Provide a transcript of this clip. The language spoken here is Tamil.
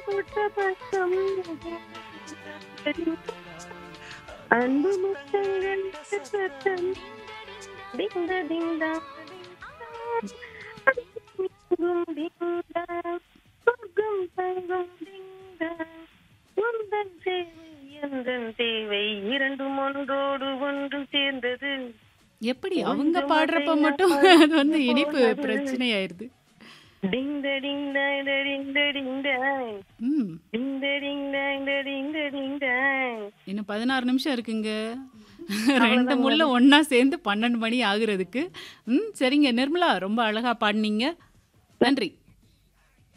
பக்கம் அன்பு முத்தங்கள் சத்தம் டிங்க டிங்கா டிங்கும் டிங்கா சொர்க்கம் தங்கும் டிங்கா உந்தன் சேவை எந்தன் தேவை இரண்டும் ஒன்றோடு ஒன்று சேர்ந்தது எப்படி அவங்க பாடுறப்ப மட்டும் அது வந்து இனிப்பு பிரச்சனை ஆயிருது டிங்க டிங் டாய் டிங் டிங் டாய் ம் டிங் டிங் டாய் டிங் டிங் டாய் இன்னும் பதினாறு நிமிஷம் இருக்குங்க ரெண்டு முள்ள ஒண்ணா சேர்ந்து பன்னெண்டு மணி ஆகுறதுக்கு ம் சரிங்க நிர்மலா ரொம்ப அழகா பாடினீங்க நன்றி